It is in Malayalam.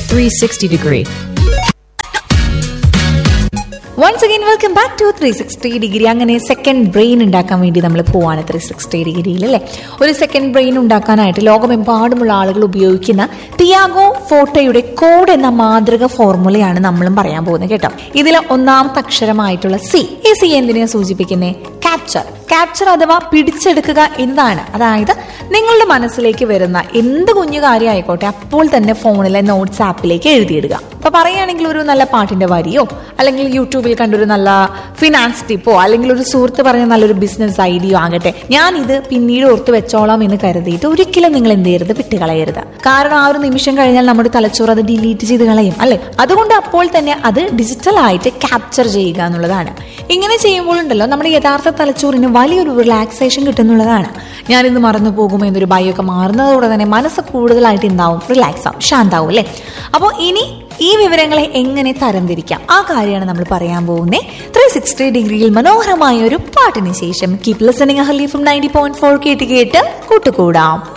360 degree. Once again welcome back to three sixty degree അങ്ങനെ സെക്കൻഡ് ബ്രെയിൻ ഉണ്ടാക്കാൻ വേണ്ടി നമ്മൾ പോവാണ് ത്രീ സിക്സ്റ്റി ഡിഗ്രിയിൽ അല്ലേ ഒരു സെക്കൻഡ് ബ്രെയിൻ ഉണ്ടാക്കാനായിട്ട് ലോകമെമ്പാടുമുള്ള ആളുകൾ ഉപയോഗിക്കുന്ന തിയാഗോ ഫോട്ടോയുടെ കോഡ് എന്ന മാതൃക ഫോർമുലയാണ് നമ്മളും പറയാൻ പോകുന്നത് കേട്ടോ ഇതിലെ ഒന്നാമത്തെ അക്ഷരമായിട്ടുള്ള സി ഈ സി എന്തിനാ സൂചിപ്പിക്കുന്നേ ക്യാപ്ചർ ക്യാപ്ചർ അഥവാ പിടിച്ചെടുക്കുക എന്നതാണ് അതായത് നിങ്ങളുടെ മനസ്സിലേക്ക് വരുന്ന എന്ത് കുഞ്ഞു കാര്യമായിക്കോട്ടെ അപ്പോൾ തന്നെ ഫോണിലെ നോട്ട്സ് ആപ്പിലേക്ക് എഴുതിയിടുക അപ്പൊ പറയുകയാണെങ്കിൽ ഒരു നല്ല പാട്ടിന്റെ വരിയോ അല്ലെങ്കിൽ യൂട്യൂബിൽ കണ്ടൊരു നല്ല ഫിനാൻസ് ടിപ്പോ അല്ലെങ്കിൽ ഒരു സുഹൃത്ത് പറഞ്ഞ നല്ലൊരു ബിസിനസ് ഐഡിയോ ആകട്ടെ ഞാൻ ഇത് പിന്നീട് ഓർത്ത് വെച്ചോളാം എന്ന് കരുതിയിട്ട് ഒരിക്കലും നിങ്ങൾ എന്ത് ചെയ്യരുത് വിട്ടുകളയരുത് കാരണം ആ ഒരു നിമിഷം കഴിഞ്ഞാൽ നമ്മുടെ തലച്ചോറ് അത് ഡിലീറ്റ് ചെയ്ത് കളയും അല്ലെ അതുകൊണ്ട് അപ്പോൾ തന്നെ അത് ഡിജിറ്റൽ ആയിട്ട് ക്യാപ്ചർ ചെയ്യുക എന്നുള്ളതാണ് ഇങ്ങനെ ചെയ്യുമ്പോൾ ഉണ്ടല്ലോ നമ്മുടെ യഥാർത്ഥ തലച്ചോറിന് വലിയൊരു റിലാക്സേഷൻ കിട്ടുന്നുള്ളതാണ് ഞാനിന്ന് മറന്നു പോകുമോ എന്നൊരു ഭയമൊക്കെ മാറുന്നതോടെ തന്നെ മനസ്സ് കൂടുതലായിട്ട് ഉണ്ടാവും റിലാക്സ് ആവും ശാന്താവും അല്ലേ അപ്പോൾ ഇനി ഈ വിവരങ്ങളെ എങ്ങനെ തരംതിരിക്കാം ആ കാര്യമാണ് നമ്മൾ പറയാൻ പോകുന്നത് ത്രീ സിക്സ്റ്റി ഡിഗ്രിയിൽ മനോഹരമായ ഒരു പാട്ടിന് ശേഷം കീപ് ലിസണിങ് ഹലി ഫ്രം നയൻറ്റി പോയിന്റ് ഫോർ കേട്ട് കേട്ട് കൂട്ടുകൂടാം